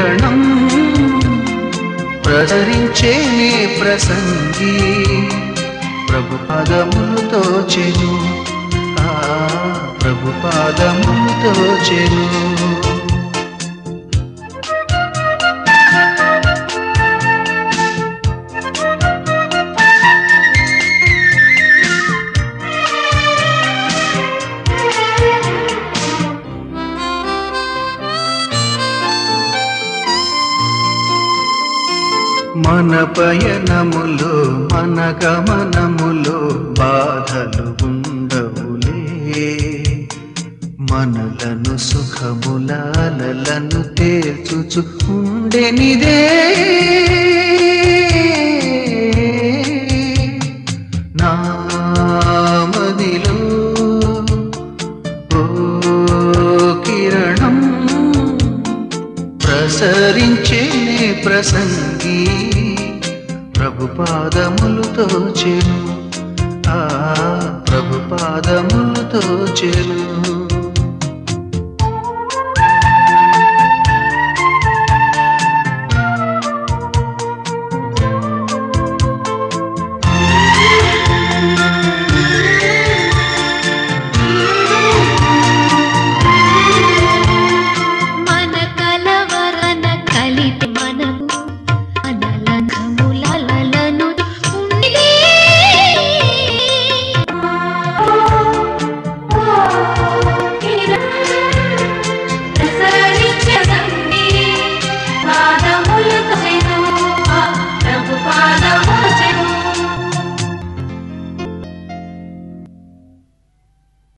కిరణం ప్రసరించేనే ప్రసంగి ప్రభు పాదములతో చెను ఆ ప్రభు పాదములతో చెను మన పయనములో మన గమనములో బాధలు ఉండవులే మనలను సుఖములాలను తేల్చుచు ఉండెనిదే నామదిలో ఓ కిరణం ప్రసరించేనే ప్రసంగి ప్రభు పాదములతో చెను ఆ ప్రభు పాదములతో చెను